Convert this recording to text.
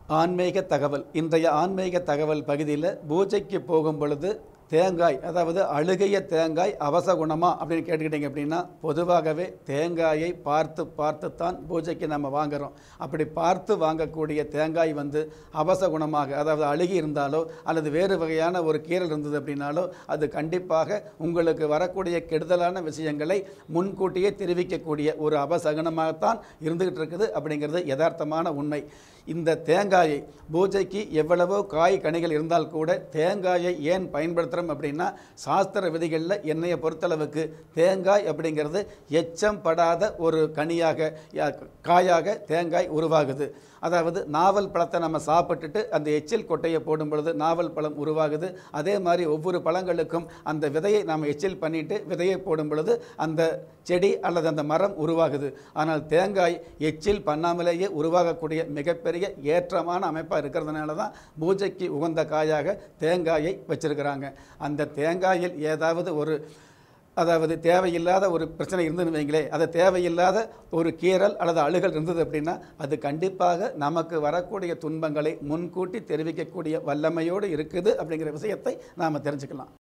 ஆன்மீக தகவல் இன்றைய ஆன்மீக தகவல் பகுதியில் பூஜைக்கு போகும் பொழுது தேங்காய் அதாவது அழுகைய தேங்காய் அவசகுணமா அப்படின்னு கேட்டுக்கிட்டீங்க அப்படின்னா பொதுவாகவே தேங்காயை பார்த்து பார்த்து தான் பூஜைக்கு நம்ம வாங்குறோம் அப்படி பார்த்து வாங்கக்கூடிய தேங்காய் வந்து அவசகுணமாக அதாவது அழுகி இருந்தாலோ அல்லது வேறு வகையான ஒரு கீரல் இருந்தது அப்படின்னாலோ அது கண்டிப்பாக உங்களுக்கு வரக்கூடிய கெடுதலான விஷயங்களை முன்கூட்டியே தெரிவிக்கக்கூடிய ஒரு அபசகுனமாகத்தான் இருந்துகிட்டு இருக்குது அப்படிங்கிறது யதார்த்தமான உண்மை இந்த தேங்காயை பூஜைக்கு எவ்வளவோ காய் கனிகள் இருந்தால் கூட தேங்காயை ஏன் பயன்படுத்துகிறோம் அப்படின்னா சாஸ்திர விதிகளில் என்னைய பொறுத்தளவுக்கு தேங்காய் அப்படிங்கிறது எச்சம் படாத ஒரு கனியாக யா- காயாக தேங்காய் உருவாகுது அதாவது நாவல் பழத்தை நம்ம சாப்பிட்டுட்டு அந்த எச்சில் கொட்டையை போடும் பொழுது நாவல் பழம் உருவாகுது அதே மாதிரி ஒவ்வொரு பழங்களுக்கும் அந்த விதையை நாம் எச்சில் பண்ணிட்டு விதையை போடும் பொழுது அந்த செடி அல்லது அந்த மரம் உருவாகுது ஆனால் தேங்காய் எச்சில் பண்ணாமலேயே உருவாகக்கூடிய மிகப்பெரிய ஏற்றமான அமைப்பாக இருக்கிறதுனால தான் பூஜைக்கு உகந்த காயாக தேங்காயை வச்சிருக்கிறாங்க அந்த தேங்காயில் ஏதாவது ஒரு அதாவது தேவையில்லாத ஒரு பிரச்சனை இருந்துன்னு வைங்களே அது தேவையில்லாத ஒரு கீறல் அல்லது அழுகல் இருந்தது அப்படின்னா அது கண்டிப்பாக நமக்கு வரக்கூடிய துன்பங்களை முன்கூட்டி தெரிவிக்கக்கூடிய வல்லமையோடு இருக்குது அப்படிங்கிற விஷயத்தை நாம் தெரிஞ்சுக்கலாம்